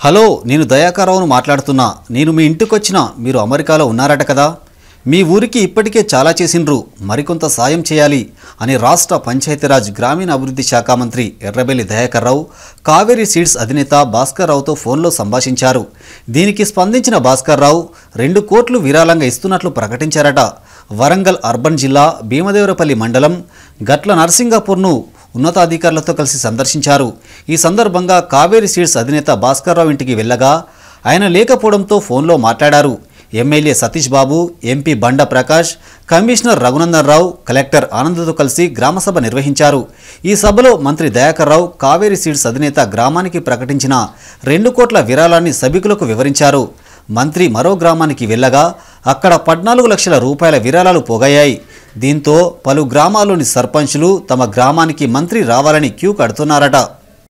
hello నేను దయాకరావును మాట్లాడుతున్నా నేను మీ ఇంటికొచ్చిన మీరు అమెరికాలో ఉన్నారట కదా మీ ఊరికి ఇప్పటికే చాలా చేసిండ్రు మరికొంత సాయం చేయాలి అని రాష్ట్ర పంచాయతీరాజ్ గ్రామీణ అభివృద్ధి శాఖ మంత్రి ఎర్రబెల్లి దయాకర్రావు కావేరీ సీడ్స్ అధినేత భాస్కర్ రావుతో ఫోన్లో సంభాషించారు దీనికి స్పందించిన భాస్కర్ రావు రెండు కోట్లు విరాళంగా ఇస్తున్నట్లు ప్రకటించారట వరంగల్ అర్బన్ జిల్లా భీమదేవరపల్లి మండలం గట్ల నరసింగాపూర్ను ఉన్నతాధికారులతో కలిసి సందర్శించారు ఈ సందర్భంగా కావేరీ సీడ్స్ అధినేత భాస్కర్రావు ఇంటికి వెళ్ళగా ఆయన లేకపోవడంతో ఫోన్లో మాట్లాడారు MLA Satish Babu MP Banda Prakash commissioner Raghunandan Rao collector ఆనందతో కలిసి గ్రామసభ నిర్వహించారు ఈ సభలో మంత్రి దయాకర్ రావు కావేరీ సీడ్స్ అధినేత గ్రామానికి ప్రకటించిన రెండు కోట్ల విరాళాన్ని సభికులకు వివరించారు మంత్రి మరో గ్రామానికి వెళ్ళగా అక్కడ పద్నాలుగు లక్షల రూపాయల విరాళాలు పోగయ్యాయి దీంతో పలు గ్రామాల్లోని సర్పంచులు తమ గ్రామానికి మంత్రి రావాలని క్యూ కడుతున్నారట